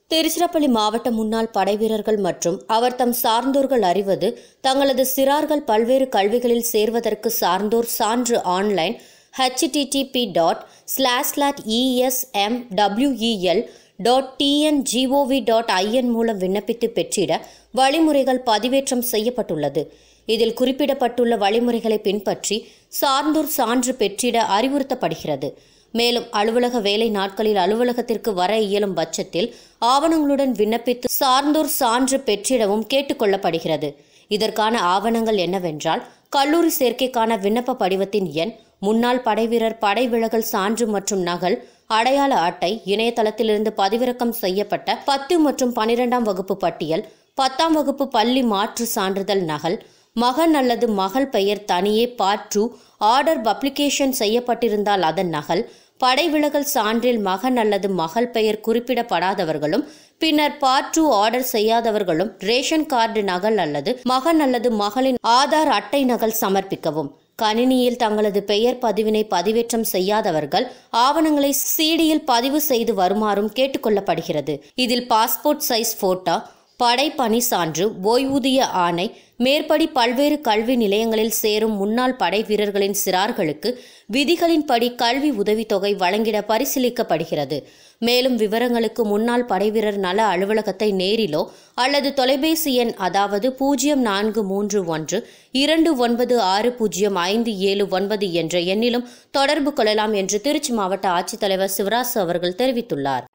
திருச்சிராப்பள்ளி மாவட்ட முன்னாள் படைவீரர்கள் மற்றும் அவர் தம் சார்ந்தோர்கள் அறிவது தங்களது சிறார்கள் பல்வேறு கல்விகளில் சேர்வதற்கு சார்ந்தோர் சான்று online http dot slash slot ESM WEL dot TNGOV dot IN மூலம் விண்ணப்பித்து பெற்றிட வழிமுறைகள் பதிவேற்றம் செய்யப்பட்டுள்ளது இதில் குறிப்பிடப்பட்டுள்ள வழிமுறைகளை பின்பற்றி சார்ந்தோர் சான்று பெற்றிட அறிவுறுத்தப்படுகிறது மேலும் அலுவலக வேலை நாட்களில் அலுவலகத்திற்கு வர இயலும் பட்சத்தில் ஆவணங்களுடன் விண்ணப்பித்து சார்ந்தோர் சான்று பெற்றிடவும் கேட்டுக்கொள்ளப்படுகிறது இதற்கான ஆவணங்கள் என்னவென்றால் கல்லூரி சேர்க்கைக்கான விண்ணப்ப படிவத்தின் எண் முன்னாள் படைவீரர் படை விலகல் சான்று மற்றும் நகல் அடையாள அட்டை இணையதளத்திலிருந்து பதிவிறக்கம் செய்யப்பட்ட பத்து மற்றும் பனிரெண்டாம் வகுப்பு பட்டியல் பத்தாம் வகுப்பு பள்ளி மாற்று சான்றிதழ் நகல் மகன் அல்லது மகள் பெயர் தனியே பார்ட் டூ ஆர்டர் பப்ளிகேஷன் செய்யப்பட்டிருந்தால் அதன் நகல் படை விலகல் சான்றில் மகன் அல்லது மகள் பெயர் குறிப்பிடப்படாதவர்களும் பின்னர் பார்ட் டூ ஆர்டர் செய்யாதவர்களும் ரேஷன் கார்டு நகல் அல்லது மகன் அல்லது மகளின் ஆதார் அட்டை நகல் சமர்ப்பிக்கவும் கணினியில் தங்களது பெயர் பதிவினை பதிவேற்றம் செய்யாதவர்கள் ஆவணங்களை சிடியில் பதிவு செய்து வருமாறும் கேட்டுக்கொள்ளப்படுகிறது இதில் பாஸ்போர்ட் சைஸ் போட்டோ படை பணி சான்று ஓய்வூதிய ஆணை மேற்படி பல்வேறு கல்வி நிலையங்களில் சேரும் முன்னாள் படை வீரர்களின் சிறார்களுக்கு விதிகளின்படி கல்வி உதவித்தொகை வழங்கிட பரிசீலிக்கப்படுகிறது மேலும் விவரங்களுக்கு முன்னாள் படைவீரர் நல அலுவலகத்தை நேரிலோ அல்லது தொலைபேசி எண் அதாவது பூஜ்ஜியம் நான்கு மூன்று ஒன்று இரண்டு ஒன்பது ஆறு பூஜ்ஜியம் ஐந்து ஏழு ஒன்பது என்ற எண்ணிலும் தொடர்பு கொள்ளலாம் என்று திருச்சி மாவட்ட ஆட்சித்தலைவர் சிவராசு அவர்கள் தெரிவித்துள்ளார்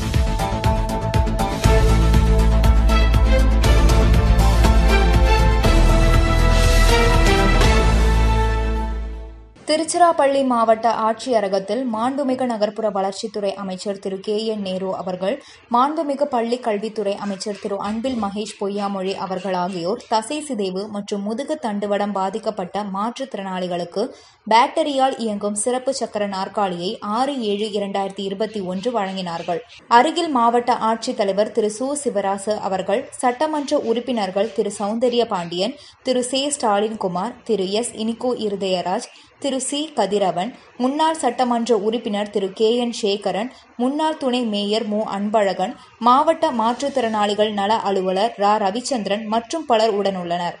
திருச்சிராப்பள்ளி மாவட்ட ஆட்சியரகத்தில் மாண்புமிகு நகர்ப்புற வளர்ச்சித்துறை அமைச்சர் திரு கே என் நேரு அவர்கள் மாண்புமிகு பள்ளி கல்வித்துறை அமைச்சர் திரு அன்பில் மகேஷ் பொய்யாமொழி அவர்கள் ஆகியோர் தசை சிதைவு மற்றும் முதுகு தண்டுவடம் பாதிக்கப்பட்ட மாற்றுத்திறனாளிகளுக்கு பேட்டரியால் இயங்கும் சிறப்பு சக்கர நாற்காலியை ஆறு ஏழு இரண்டாயிரத்தி இருபத்தி ஒன்று வழங்கினார்கள் அருகில் மாவட்ட ஆட்சித்தலைவர் திரு சு சிவராசு அவர்கள் சட்டமன்ற உறுப்பினர்கள் திரு சௌந்தர்ய பாண்டியன் திரு சே ஸ்டாலின்குமார் திரு எஸ் இனிகோ இருதயராஜ் திரு சி கதிரவன் முன்னாள் சட்டமன்ற உறுப்பினர் திரு கே என் சேகரன் முன்னாள் துணை மேயர் மு அன்பழகன் மாவட்ட மாற்றுத்திறனாளிகள் நல அலுவலர் ரா ரவிச்சந்திரன் மற்றும் பலர் உடனுள்ளனர்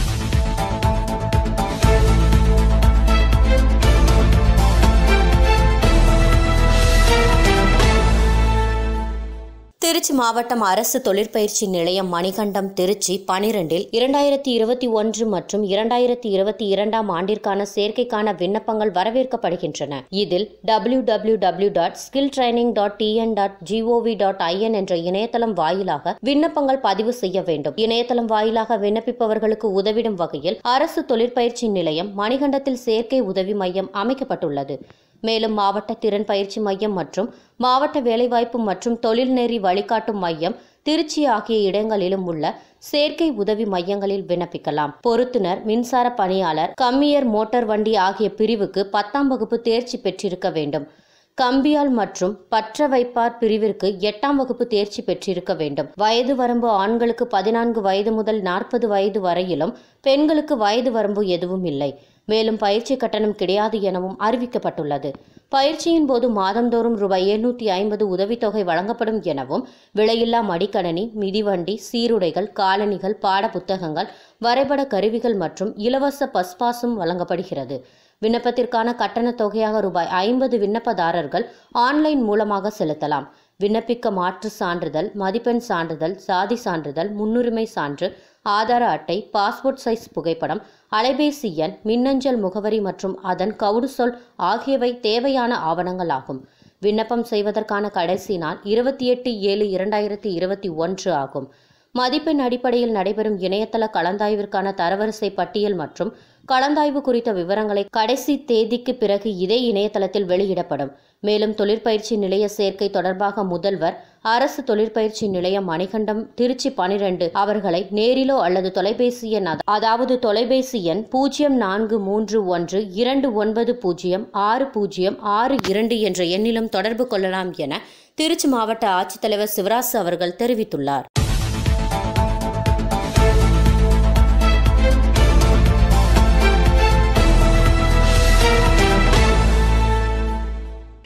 திருச்சி மாவட்டம் அரசு தொழிற்பயிற்சி நிலையம் மணிகண்டம் திருச்சி பனிரெண்டில் இரண்டாயிரத்தி இருபத்தி ஒன்று மற்றும் இரண்டாயிரத்தி இருபத்தி இரண்டாம் ஆண்டிற்கான சேர்க்கைக்கான விண்ணப்பங்கள் வரவேற்கப்படுகின்றன இதில் W W W dot skill training dot TN dot GOV dot IN என்ற இணையதளம் வாயிலாக விண்ணப்பங்கள் பதிவு செய்ய வேண்டும் இணையதளம் வாயிலாக விண்ணப்பிப்பவர்களுக்கு உதவிடும் வகையில் அரசு தொழிற்பயிற்சி நிலையம் மணிகண்டத்தில் சேர்க்கை உதவி மையம் அமைக்கப்பட்டுள்ளது மேலும் மாவட்ட திறன் பயிற்சி மையம் மற்றும் மாவட்ட வேலைவாய்ப்பு மற்றும் தொழில்நெறி வழிகாட்டும் மையம் திருச்சி ஆகிய இடங்களிலும் உள்ள சேர்க்கை உதவி மையங்களில் விண்ணப்பிக்கலாம் பொருத்துனர் மின்சார பணியாளர் கம்மியர் மோட்டார் வண்டி ஆகிய பிரிவுக்கு பத்தாம் வகுப்பு தேர்ச்சி பெற்றிருக்க வேண்டும் கம்பியால் மற்றும் பற்ற வைப்பார் பிரிவிற்கு எட்டாம் வகுப்பு தேர்ச்சி பெற்றிருக்க வேண்டும் வயது வரம்பு ஆண்களுக்கு பதினான்கு வயது முதல் நாற்பது வயது வரையிலும் பெண்களுக்கு வயது வரம்பு எதுவும் இல்லை மேலும் பயிற்சி கட்டணம் கிடையாது எனவும் அறிவிக்கப்பட்டுள்ளது பயிற்சியின் போது மாதந்தோறும் ரூபாய் எழுநூற்றி ஐம்பது உதவித்தொகை வழங்கப்படும் எனவும் விலையில்லா மடிக்கணனி மிதிவண்டி சீருடைகள் காலணிகள் பாட புத்தகங்கள் வரைபட கருவிகள் மற்றும் இலவச பஸ்பாசும் வழங்கப்படுகிறது விண்ணப்பத்திற்கான கட்டணத் தொகையாக ரூபாய் ஐம்பது விண்ணப்பதாரர்கள் ஆன்லைன் மூலமாக செலுத்தலாம் விண்ணப்பிக்க மாற்று சான்றிதழ் மதிப்பெண் சான்றிதழ் சாதி சான்றிதழ் முன்னுரிமை சான்று ஆதார அட்டை பாஸ்போர்ட் சைஸ் புகைப்படம் அலைபேசி எண் மின்னஞ்சல் முகவரி மற்றும் அதன் கவுடு சொல் ஆகியவை தேவையான ஆவணங்கள் ஆகும் விண்ணப்பம் செய்வதற்கான கடைசி நாள் இருபத்தி எட்டு ஏழு இரண்டாயிரத்தி இருபத்தி ஒன்று ஆகும் மதிப்பெண் அடிப்படையில் நடைபெறும் இணையதள கலந்தாய்விற்கான தரவரிசை பட்டியல் மற்றும் கலந்தாய்வு குறித்த விவரங்களை கடைசி தேதிக்கு பிறகு இதே இணையதளத்தில் வெளியிடப்படும் மேலும் தொழிற்பயிற்சி நிலைய சேர்க்கை தொடர்பாக முதல்வர் அரசு தொழிற்பயிற்சி நிலையம் மணிகண்டம் திருச்சி பனிரெண்டு அவர்களை நேரிலோ அல்லது தொலைபேசி எண் அத- அதாவது தொலைபேசி எண் பூஜ்ஜியம் நான்கு மூன்று ஒன்று இரண்டு ஒன்பது பூஜ்ஜியம் ஆறு பூஜ்ஜியம் ஆறு இரண்டு என்ற எண்ணிலும் தொடர்பு கொள்ளலாம் என திருச்சி மாவட்ட ஆட்சித்தலைவர் சிவராசு அவர்கள் தெரிவித்துள்ளார்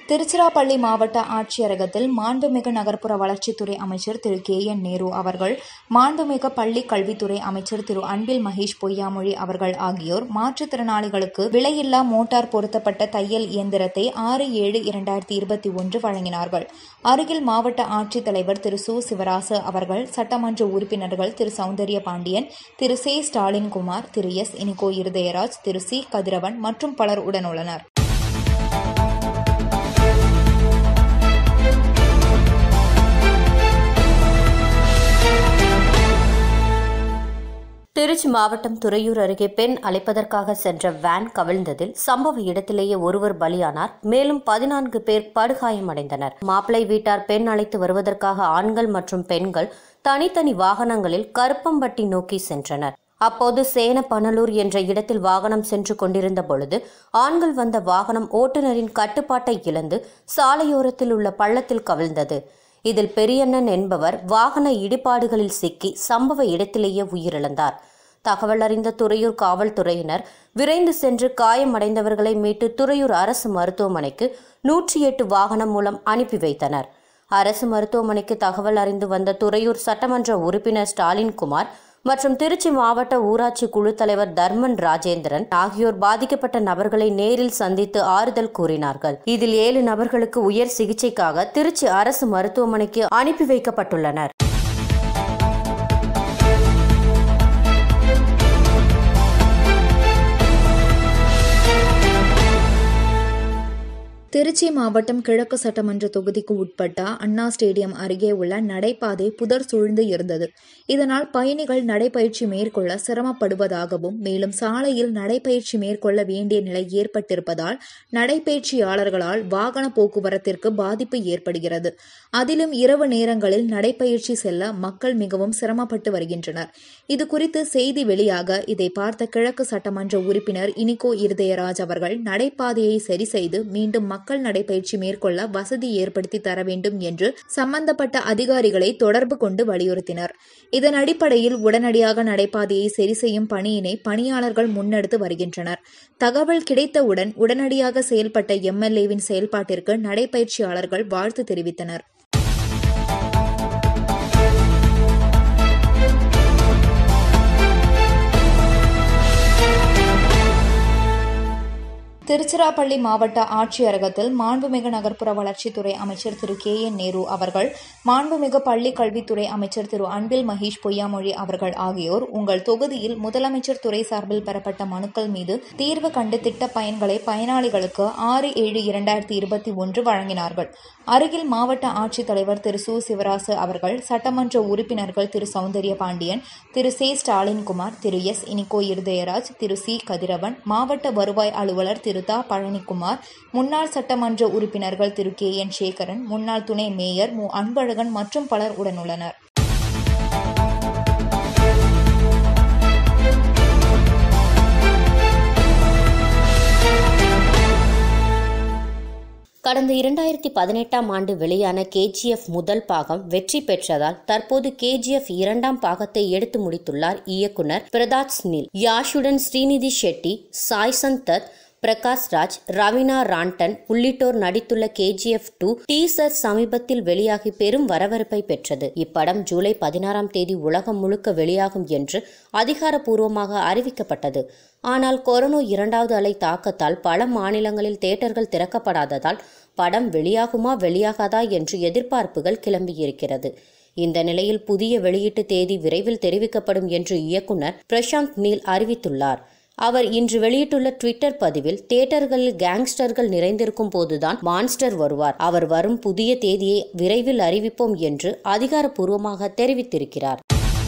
திருச்சிராப்பள்ளி மாவட்ட ஆட்சியரகத்தில் மாண்புமிகு நகர்ப்புற வளர்ச்சித்துறை அமைச்சர் திரு கே என் நேரு அவர்கள் மாண்புமிகு பள்ளி கல்வித்துறை அமைச்சர் திரு அன்பில் மகேஷ் பொய்யாமொழி அவர்கள் ஆகியோர் மாற்றுத்திறனாளிகளுக்கு விலையில்லா மோட்டார் பொருத்தப்பட்ட தையல் இயந்திரத்தை ஆறு ஏழு இரண்டாயிரத்தி இருபத்தி ஒன்று வழங்கினார்கள் அருகில் மாவட்ட ஆட்சித்தலைவர் திரு சு சிவராசு அவர்கள் சட்டமன்ற உறுப்பினர்கள் திரு சௌந்தர்ய பாண்டியன் திரு சே ஸ்டாலின் குமார் திரு எஸ் இனிகோ இருதயராஜ் திரு சி கதிரவன் மற்றும் பலர் உடனுள்ளனர் திருச்சி மாவட்டம் துறையூர் அருகே பெண் அழைப்பதற்காக சென்ற வேன் கவிழ்ந்ததில் சம்பவ இடத்திலேயே ஒருவர் பலியானார் மேலும் பதினான்கு பேர் படுகாயமடைந்தனர் மாப்பிளை வீட்டார் பெண் அழைத்து வருவதற்காக ஆண்கள் மற்றும் பெண்கள் தனித்தனி வாகனங்களில் கருப்பம்பட்டி நோக்கி சென்றனர் அப்போது சேனப்பனலூர் என்ற இடத்தில் வாகனம் சென்று கொண்டிருந்த பொழுது ஆண்கள் வந்த வாகனம் ஓட்டுநரின் கட்டுப்பாட்டை இழந்து சாலையோரத்தில் உள்ள பள்ளத்தில் கவிழ்ந்தது இதில் பெரியண்ணன் என்பவர் வாகன இடிபாடுகளில் சிக்கி சம்பவ இடத்திலேயே உயிரிழந்தார் தகவல் அறிந்த துறையூர் காவல்துறையினர் விரைந்து சென்று காயமடைந்தவர்களை மீட்டு துறையூர் அரசு மருத்துவமனைக்கு நூற்றி எட்டு வாகனம் மூலம் அனுப்பி வைத்தனர் அரசு மருத்துவமனைக்கு தகவல் அறிந்து வந்த துறையூர் சட்டமன்ற உறுப்பினர் ஸ்டாலின் குமார் மற்றும் திருச்சி மாவட்ட ஊராட்சி குழு தலைவர் தர்மன் ராஜேந்திரன் ஆகியோர் பாதிக்கப்பட்ட நபர்களை நேரில் சந்தித்து ஆறுதல் கூறினார்கள் இதில் ஏழு நபர்களுக்கு உயர் சிகிச்சைக்காக திருச்சி அரசு மருத்துவமனைக்கு அனுப்பி வைக்கப்பட்டுள்ளனர் திருச்சி மாவட்டம் கிழக்கு சட்டமன்ற தொகுதிக்கு உட்பட்ட அண்ணா ஸ்டேடியம் அருகே உள்ள நடைபாதை புதர் சூழ்ந்து இருந்தது இதனால் பயணிகள் நடைபயிற்சி மேற்கொள்ள சிரமப்படுவதாகவும் மேலும் சாலையில் நடைபயிற்சி மேற்கொள்ள வேண்டிய நிலை ஏற்பட்டிருப்பதால் நடைபயிற்சியாளர்களால் வாகன போக்குவரத்திற்கு பாதிப்பு ஏற்படுகிறது அதிலும் இரவு நேரங்களில் நடைபயிற்சி செல்ல மக்கள் மிகவும் சிரமப்பட்டு வருகின்றனர் இது குறித்து செய்தி வெளியாக இதை பார்த்த கிழக்கு சட்டமன்ற உறுப்பினர் இனிகோ இருதயராஜ் அவர்கள் நடைபாதையை சரி செய்து மீண்டும் மக்கள் நடைபயிற்சி மேற்கொள்ள வசதி ஏற்படுத்தி தர வேண்டும் என்று சம்பந்தப்பட்ட அதிகாரிகளை தொடர்பு கொண்டு வலியுறுத்தினர் இதன் அடிப்படையில் உடனடியாக நடைபாதையை சரி செய்யும் பணியினை பணியாளர்கள் முன்னெடுத்து வருகின்றனர் தகவல் கிடைத்தவுடன் உடனடியாக செயல்பட்ட எம்எல்ஏவின் செயல்பாட்டிற்கு நடைபயிற்சியாளர்கள் வாழ்த்து தெரிவித்தனர் திருச்சிராப்பள்ளி மாவட்ட ஆட்சியரகத்தில் மாண்புமிகு நகர்ப்புற வளர்ச்சித்துறை அமைச்சர் திரு கே என் நேரு அவர்கள் மாண்புமிகு பள்ளி கல்வித்துறை அமைச்சர் திரு அன்பில் மகேஷ் பொய்யாமொழி அவர்கள் ஆகியோர் உங்கள் தொகுதியில் முதலமைச்சர் துறை சார்பில் பெறப்பட்ட மனுக்கள் மீது தீர்வு கண்டு திட்ட பயன்களை பயனாளிகளுக்கு ஆறு ஏழு இரண்டாயிரத்தி இருபத்தி ஒன்று வழங்கினார்கள் அருகில் மாவட்ட ஆட்சித்தலைவர் திரு சு சிவராசு அவர்கள் சட்டமன்ற உறுப்பினர்கள் திரு சௌந்தர்ய பாண்டியன் திரு சே ஸ்டாலின்குமார் திரு எஸ் இனிகோ இருதயராஜ் திரு சி கதிரவன் மாவட்ட வருவாய் அலுவலர் திரு தா பழனிக்குமார் முன்னாள் சட்டமன்ற உறுப்பினர்கள் திரு கே என் சேகரன் முன்னாள் துணை மேயர் மு அன்பழகன் மற்றும் பலர் உடனுள்ளனர் கடந்த இரண்டாயிரத்தி பதினெட்டாம் ஆண்டு வெளியான கேஜிஎஃப் முதல் பாகம் வெற்றி பெற்றதால் தற்போது கேஜிஎஃப் இரண்டாம் பாகத்தை எடுத்து முடித்துள்ளார் இயக்குனர் பிரதாத் ஸ்னில் யாஷுடன் ஸ்ரீநிதி ஷெட்டி சாய் சந்தத் பிரகாஷ் ராஜ் ரவீனா ராண்டன் உள்ளிட்டோர் நடித்துள்ள கேஜிஎஃப் டூ டீசர் சமீபத்தில் வெளியாகி பெரும் வரவேற்பை பெற்றது இப்படம் ஜூலை பதினாறாம் தேதி உலகம் முழுக்க வெளியாகும் என்று அதிகாரப்பூர்வமாக அறிவிக்கப்பட்டது ஆனால் கொரோனா இரண்டாவது அலை தாக்கத்தால் பல மாநிலங்களில் தேட்டர்கள் திறக்கப்படாததால் படம் வெளியாகுமா வெளியாகாதா என்று எதிர்பார்ப்புகள் கிளம்பியிருக்கிறது இந்த நிலையில் புதிய வெளியீட்டு தேதி விரைவில் தெரிவிக்கப்படும் என்று இயக்குனர் பிரசாந்த் நீல் அறிவித்துள்ளார் அவர் இன்று வெளியிட்டுள்ள ட்விட்டர் பதிவில் தியேட்டர்களில் கேங்ஸ்டர்கள் நிறைந்திருக்கும் போதுதான் மான்ஸ்டர் வருவார் அவர் வரும் புதிய தேதியை விரைவில் அறிவிப்போம் என்று அதிகாரப்பூர்வமாக தெரிவித்திருக்கிறார்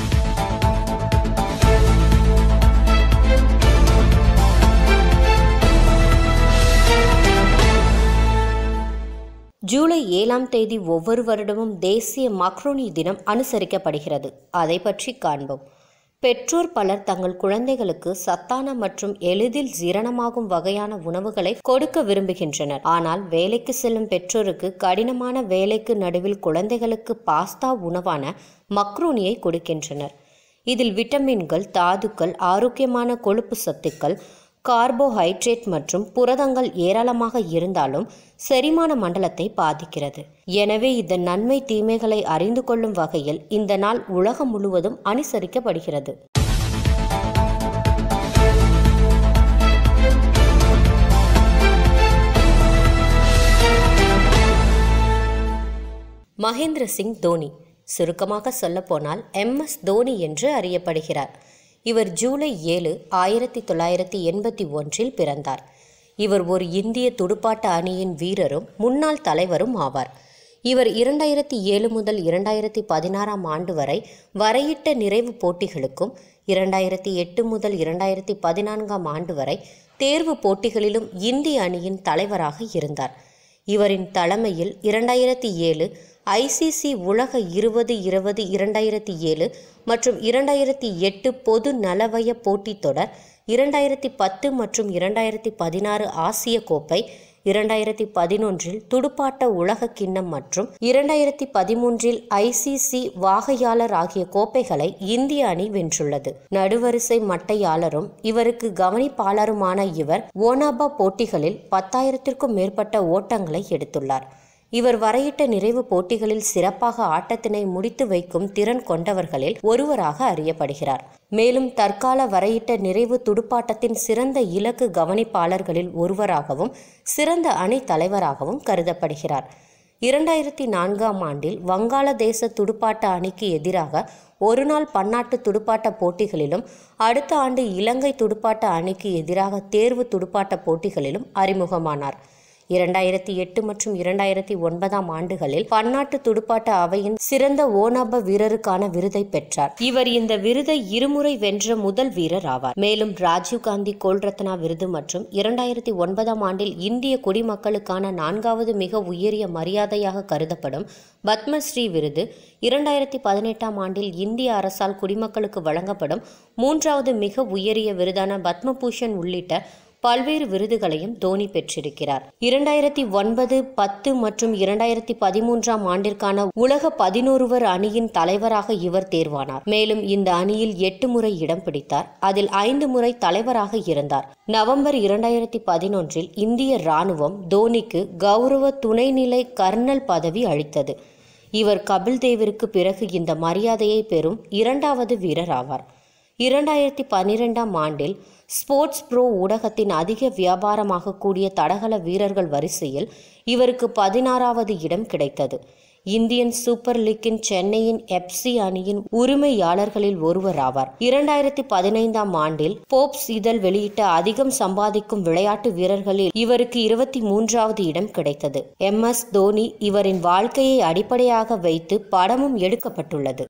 ஜூலை ஏழாம் தேதி ஒவ்வொரு வருடமும் தேசிய மக்ரோனி தினம் அனுசரிக்கப்படுகிறது அதை பற்றி காண்போம் பெற்றோர் பலர் தங்கள் குழந்தைகளுக்கு சத்தான மற்றும் எளிதில் ஜீரணமாகும் வகையான உணவுகளை கொடுக்க விரும்புகின்றனர் ஆனால் வேலைக்கு செல்லும் பெற்றோருக்கு கடினமான வேலைக்கு நடுவில் குழந்தைகளுக்கு பாஸ்தா உணவான மக்ரூனியை கொடுக்கின்றனர் இதில் விட்டமின்கள் தாதுக்கள் ஆரோக்கியமான கொழுப்பு சத்துக்கள் கார்போஹைட்ரேட் மற்றும் புரதங்கள் ஏராளமாக இருந்தாலும் செரிமான மண்டலத்தை பாதிக்கிறது எனவே இதன் நன்மை தீமைகளை அறிந்து கொள்ளும் வகையில் இந்த நாள் உலகம் முழுவதும் அனுசரிக்கப்படுகிறது மகேந்திர சிங் தோனி சுருக்கமாக சொல்லப்போனால் எம் எஸ் தோனி என்று அறியப்படுகிறார் இவர் ஜூலை ஏழு ஆயிரத்தி தொள்ளாயிரத்தி எண்பத்தி ஒன்றில் பிறந்தார் இவர் ஒரு இந்திய துடுப்பாட்ட அணியின் வீரரும் முன்னாள் தலைவரும் ஆவார் இவர் இரண்டாயிரத்தி ஏழு முதல் இரண்டாயிரத்தி பதினாறாம் ஆண்டு வரை வரையிட்ட நிறைவு போட்டிகளுக்கும் இரண்டாயிரத்தி எட்டு முதல் இரண்டாயிரத்தி பதினான்காம் ஆண்டு வரை தேர்வு போட்டிகளிலும் இந்திய அணியின் தலைவராக இருந்தார் இவரின் தலைமையில் இரண்டாயிரத்தி ஏழு ஐசிசி உலக இருபது இருபது இரண்டாயிரத்தி ஏழு மற்றும் இரண்டாயிரத்தி எட்டு பொது நலவய போட்டித் தொடர் இரண்டாயிரத்தி பத்து மற்றும் இரண்டாயிரத்தி பதினாறு ஆசிய கோப்பை இரண்டாயிரத்தி பதினொன்றில் துடுப்பாட்ட உலக கிண்ணம் மற்றும் இரண்டாயிரத்தி பதிமூன்றில் ஐசிசி வாகையாளர் ஆகிய கோப்பைகளை இந்திய அணி வென்றுள்ளது நடுவரிசை மட்டையாளரும் இவருக்கு கவனிப்பாளருமான இவர் ஓனாபா போட்டிகளில் பத்தாயிரத்திற்கும் மேற்பட்ட ஓட்டங்களை எடுத்துள்ளார் இவர் வரையிட்ட நிறைவு போட்டிகளில் சிறப்பாக ஆட்டத்தினை முடித்து வைக்கும் திறன் கொண்டவர்களில் ஒருவராக அறியப்படுகிறார் மேலும் தற்கால வரையிட்ட நிறைவு துடுப்பாட்டத்தின் சிறந்த இலக்கு கவனிப்பாளர்களில் ஒருவராகவும் சிறந்த அணி தலைவராகவும் கருதப்படுகிறார் இரண்டாயிரத்தி நான்காம் ஆண்டில் வங்காளதேச துடுப்பாட்ட அணிக்கு எதிராக ஒருநாள் பன்னாட்டு துடுப்பாட்ட போட்டிகளிலும் அடுத்த ஆண்டு இலங்கை துடுப்பாட்ட அணிக்கு எதிராக தேர்வு துடுப்பாட்ட போட்டிகளிலும் அறிமுகமானார் இரண்டாயிரத்தி எட்டு மற்றும் இரண்டாயிரத்தி ஒன்பதாம் ஆண்டுகளில் பன்னாட்டு துடுப்பாட்ட அவையின் சிறந்த ஓனாப வீரருக்கான விருதை பெற்றார் இவர் இந்த விருதை இருமுறை வென்ற முதல் வீரர் ஆவார் மேலும் ராஜீவ்காந்தி கோல்ரத்னா விருது மற்றும் இரண்டாயிரத்தி ஒன்பதாம் ஆண்டில் இந்திய குடிமக்களுக்கான நான்காவது மிக உயரிய மரியாதையாக கருதப்படும் பத்மஸ்ரீ விருது இரண்டாயிரத்தி பதினெட்டாம் ஆண்டில் இந்திய அரசால் குடிமக்களுக்கு வழங்கப்படும் மூன்றாவது மிக உயரிய விருதான பத்மபூஷன் உள்ளிட்ட பல்வேறு விருதுகளையும் தோனி பெற்றிருக்கிறார் இரண்டாயிரத்தி ஒன்பது பத்து மற்றும் இரண்டாயிரத்தி பதிமூன்றாம் ஆண்டிற்கான உலக பதினோருவர் அணியின் தலைவராக இவர் தேர்வானார் மேலும் இந்த அணியில் எட்டு முறை இடம் பிடித்தார் அதில் ஐந்து முறை தலைவராக இருந்தார் நவம்பர் இரண்டாயிரத்தி பதினொன்றில் இந்திய ராணுவம் தோனிக்கு கௌரவ துணைநிலை கர்னல் பதவி அளித்தது இவர் கபில் தேவிற்கு பிறகு இந்த மரியாதையை பெறும் இரண்டாவது வீரர் ஆவார் இரண்டாயிரத்தி பன்னிரெண்டாம் ஆண்டில் ஸ்போர்ட்ஸ் ப்ரோ ஊடகத்தின் அதிக வியாபாரமாக கூடிய தடகள வீரர்கள் வரிசையில் இவருக்கு பதினாறாவது இடம் கிடைத்தது இந்தியன் சூப்பர் லீக்கின் சென்னையின் எப்சி அணியின் உரிமையாளர்களில் ஒருவர் ஆவார் இரண்டாயிரத்தி பதினைந்தாம் ஆண்டில் போப்ஸ் இதழ் வெளியிட்ட அதிகம் சம்பாதிக்கும் விளையாட்டு வீரர்களில் இவருக்கு இருபத்தி மூன்றாவது இடம் கிடைத்தது எம் எஸ் தோனி இவரின் வாழ்க்கையை அடிப்படையாக வைத்து படமும் எடுக்கப்பட்டுள்ளது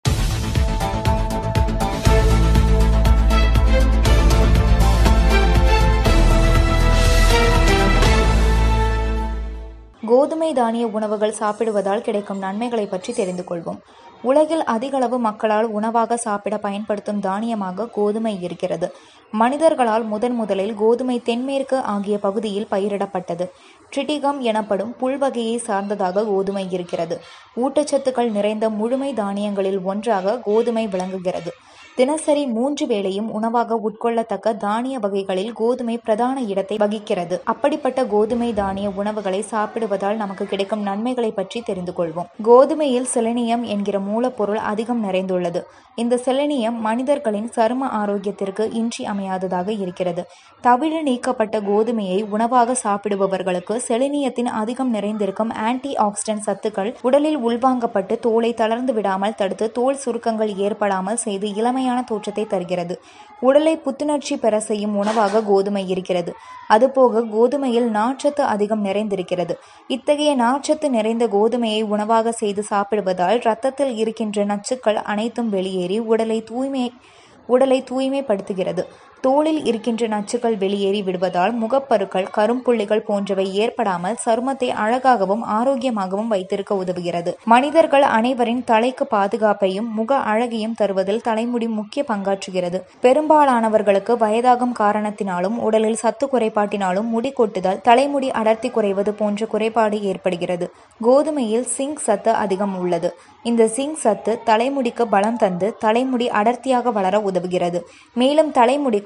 கோதுமை தானிய உணவுகள் சாப்பிடுவதால் கிடைக்கும் நன்மைகளை பற்றி தெரிந்து கொள்வோம் உலகில் அதிகளவு மக்களால் உணவாக சாப்பிட பயன்படுத்தும் தானியமாக கோதுமை இருக்கிறது மனிதர்களால் முதன் முதலில் கோதுமை தென்மேற்கு ஆகிய பகுதியில் பயிரிடப்பட்டது ட்ரிட்டிகம் எனப்படும் புல்வகையை சார்ந்ததாக கோதுமை இருக்கிறது ஊட்டச்சத்துக்கள் நிறைந்த முழுமை தானியங்களில் ஒன்றாக கோதுமை விளங்குகிறது தினசரி மூன்று வேளையும் உணவாக உட்கொள்ளத்தக்க தானிய வகைகளில் கோதுமை பிரதான இடத்தை வகிக்கிறது அப்படிப்பட்ட கோதுமை தானிய உணவுகளை சாப்பிடுவதால் நமக்கு கிடைக்கும் நன்மைகளை பற்றி தெரிந்து கொள்வோம் கோதுமையில் செலனியம் என்கிற மூலப்பொருள் அதிகம் நிறைந்துள்ளது இந்த செலனியம் மனிதர்களின் சரும ஆரோக்கியத்திற்கு இன்றி அமையாததாக இருக்கிறது தவிடு நீக்கப்பட்ட கோதுமையை உணவாக சாப்பிடுபவர்களுக்கு செலினியத்தின் அதிகம் நிறைந்திருக்கும் ஆன்டி ஆக்சிடென்ட் சத்துக்கள் உடலில் உள்வாங்கப்பட்டு தோலை தளர்ந்து விடாமல் தடுத்து தோல் சுருக்கங்கள் ஏற்படாமல் செய்து இளமையான தோற்றத்தை தருகிறது உடலை புத்துணர்ச்சி பெற செய்யும் உணவாக கோதுமை இருக்கிறது அதுபோக கோதுமையில் நார்ச்சத்து அதிகம் நிறைந்திருக்கிறது இத்தகைய நார்ச்சத்து நிறைந்த கோதுமையை உணவாக செய்து சாப்பிடுவதால் இரத்தத்தில் இருக்கின்ற நச்சுக்கள் அனைத்தும் வெளியேறி உடலை தூய்மை உடலை தூய்மைப்படுத்துகிறது தோலில் இருக்கின்ற நச்சுக்கள் வெளியேறி விடுவதால் முகப்பருக்கள் கரும்புள்ளிகள் போன்றவை ஏற்படாமல் சருமத்தை அழகாகவும் ஆரோக்கியமாகவும் வைத்திருக்க உதவுகிறது மனிதர்கள் அனைவரின் தலைக்கு பாதுகாப்பையும் முக அழகையும் தருவதில் தலைமுடி முக்கிய பங்காற்றுகிறது பெரும்பாலானவர்களுக்கு வயதாகும் காரணத்தினாலும் உடலில் சத்து குறைபாட்டினாலும் முடி கொட்டுதல் தலைமுடி அடர்த்தி குறைவது போன்ற குறைபாடு ஏற்படுகிறது கோதுமையில் சிங்க் சத்து அதிகம் உள்ளது இந்த சிங்க் சத்து தலைமுடிக்கு பலம் தந்து தலைமுடி அடர்த்தியாக வளர உதவுகிறது மேலும் தலைமுடிக்கு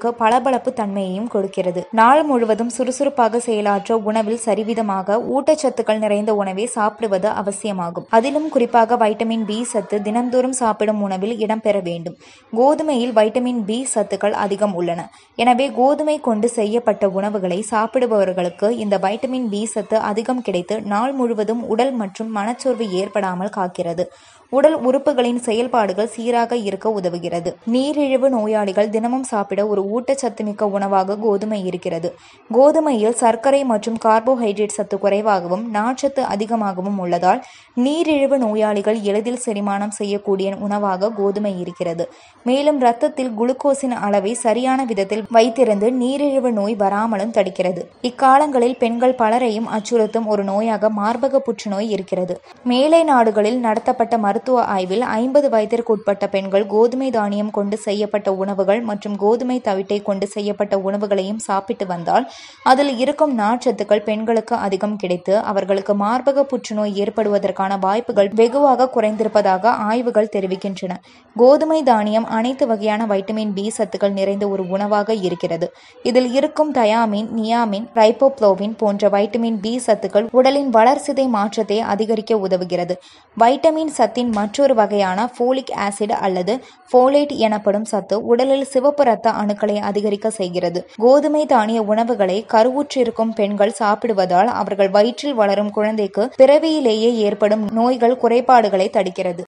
உடலுக்கு பளபளப்பு தன்மையையும் கொடுக்கிறது நாள் முழுவதும் சுறுசுறுப்பாக செயலாற்ற உணவில் சரிவிதமாக ஊட்டச்சத்துக்கள் நிறைந்த உணவை சாப்பிடுவது அவசியமாகும் அதிலும் குறிப்பாக வைட்டமின் பி சத்து தினந்தோறும் சாப்பிடும் உணவில் இடம்பெற வேண்டும் கோதுமையில் வைட்டமின் பி சத்துக்கள் அதிகம் உள்ளன எனவே கோதுமை கொண்டு செய்யப்பட்ட உணவுகளை சாப்பிடுபவர்களுக்கு இந்த வைட்டமின் பி சத்து அதிகம் கிடைத்து நாள் முழுவதும் உடல் மற்றும் மனச்சோர்வு ஏற்படாமல் காக்கிறது உடல் உறுப்புகளின் செயல்பாடுகள் சீராக இருக்க உதவுகிறது நீரிழிவு நோயாளிகள் தினமும் சாப்பிட ஒரு ஊட்டச்சத்துமிக்க உணவாக கோதுமை இருக்கிறது கோதுமையில் சர்க்கரை மற்றும் கார்போஹைட்ரேட் சத்து குறைவாகவும் நார்ச்சத்து அதிகமாகவும் உள்ளதால் நீரிழிவு நோயாளிகள் எளிதில் செரிமானம் செய்யக்கூடிய உணவாக கோதுமை இருக்கிறது மேலும் இரத்தத்தில் குளுக்கோஸின் அளவை சரியான விதத்தில் வைத்திருந்து நீரிழிவு நோய் வராமலும் தடுக்கிறது இக்காலங்களில் பெண்கள் பலரையும் அச்சுறுத்தும் ஒரு நோயாக மார்பக புற்றுநோய் இருக்கிறது மேலை நாடுகளில் நடத்தப்பட்ட மருத்துவ ஆய்வில் ஐம்பது வயதிற்கு உட்பட்ட பெண்கள் கோதுமை தானியம் கொண்டு செய்யப்பட்ட உணவுகள் மற்றும் கோதுமை தவிட்டை கொண்டு செய்யப்பட்ட உணவுகளையும் சாப்பிட்டு வந்தால் அதில் இருக்கும் நார்ச்சத்துக்கள் பெண்களுக்கு அதிகம் கிடைத்து அவர்களுக்கு மார்பக புற்றுநோய் ஏற்படுவதற்கான வாய்ப்புகள் வெகுவாக குறைந்திருப்பதாக ஆய்வுகள் தெரிவிக்கின்றன கோதுமை தானியம் அனைத்து வகையான வைட்டமின் பி சத்துக்கள் நிறைந்த ஒரு உணவாக இருக்கிறது இதில் இருக்கும் தயாமின் நியாமின் ரைப்போப்ளோவின் போன்ற வைட்டமின் பி சத்துக்கள் உடலின் வளர்சிதை மாற்றத்தை அதிகரிக்க உதவுகிறது வைட்டமின் சத்தின் மற்றொரு வகையான ஃபோலிக் ஆசிட் அல்லது ஃபோலேட் எனப்படும் சத்து உடலில் சிவப்பு ரத்த அணுக்களை அதிகரிக்க செய்கிறது கோதுமை தானிய உணவுகளை கருவுற்றிருக்கும் பெண்கள் சாப்பிடுவதால் அவர்கள் வயிற்றில் வளரும் குழந்தைக்கு பிறவியிலேயே ஏற்படும் நோய்கள் குறைபாடுகளை தடுக்கிறது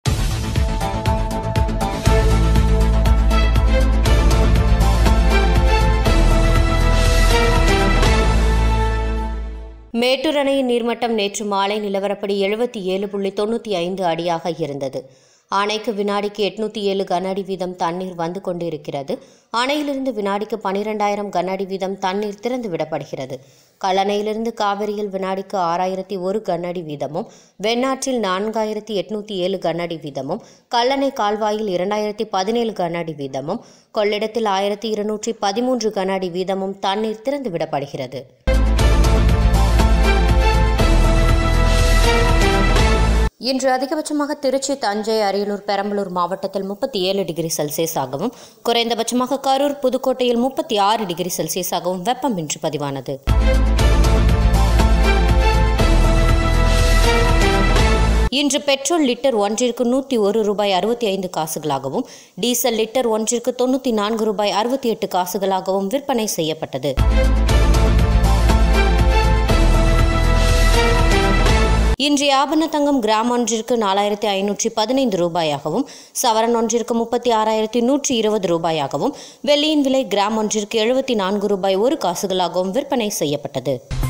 மேட்டூர் அணையின் நீர்மட்டம் நேற்று மாலை நிலவரப்படி எழுபத்தி ஏழு புள்ளி தொண்ணூற்றி ஐந்து அடியாக இருந்தது அணைக்கு வினாடிக்கு எட்நூத்தி ஏழு கன அடி வீதம் தண்ணீர் வந்து கொண்டிருக்கிறது அணையிலிருந்து வினாடிக்கு பனிரெண்டாயிரம் கன அடி வீதம் தண்ணீர் திறந்து விடப்படுகிறது கல்லணையிலிருந்து காவிரியில் வினாடிக்கு ஆறாயிரத்தி ஒரு கன அடி வீதமும் வெண்ணாற்றில் நான்காயிரத்தி எட்நூத்தி ஏழு கன அடி வீதமும் கல்லணை கால்வாயில் இரண்டாயிரத்தி பதினேழு கன அடி வீதமும் கொள்ளிடத்தில் ஆயிரத்தி இருநூற்றி பதிமூன்று கன அடி வீதமும் தண்ணீர் திறந்து விடப்படுகிறது இன்று அதிகபட்சமாக திருச்சி தஞ்சை அரியலூர் பெரம்பலூர் மாவட்டத்தில் முப்பத்தி ஏழு டிகிரி செல்சியஸாகவும் குறைந்தபட்சமாக கரூர் புதுக்கோட்டையில் முப்பத்தி ஆறு டிகிரி செல்சியஸாகவும் வெப்பம் இன்று பதிவானது இன்று பெட்ரோல் லிட்டர் ஒன்றிற்கு நூற்றி ஒரு ரூபாய் அறுபத்தி ஐந்து காசுகளாகவும் டீசல் லிட்டர் ஒன்றிற்கு தொண்ணூற்றி நான்கு ரூபாய் அறுபத்தி எட்டு காசுகளாகவும் விற்பனை செய்யப்பட்டது இன்றைய ஆபண தங்கம் கிராம் ஒன்றிற்கு நாலாயிரத்தி ஐநூற்றி பதினைந்து ரூபாயாகவும் சவரன் ஒன்றிற்கு முப்பத்தி ஆறாயிரத்தி நூற்றி இருபது ரூபாயாகவும் வெள்ளியின் விலை கிராம் ஒன்றிற்கு எழுபத்தி நான்கு ரூபாய் ஒரு காசுகளாகவும் விற்பனை செய்யப்பட்டது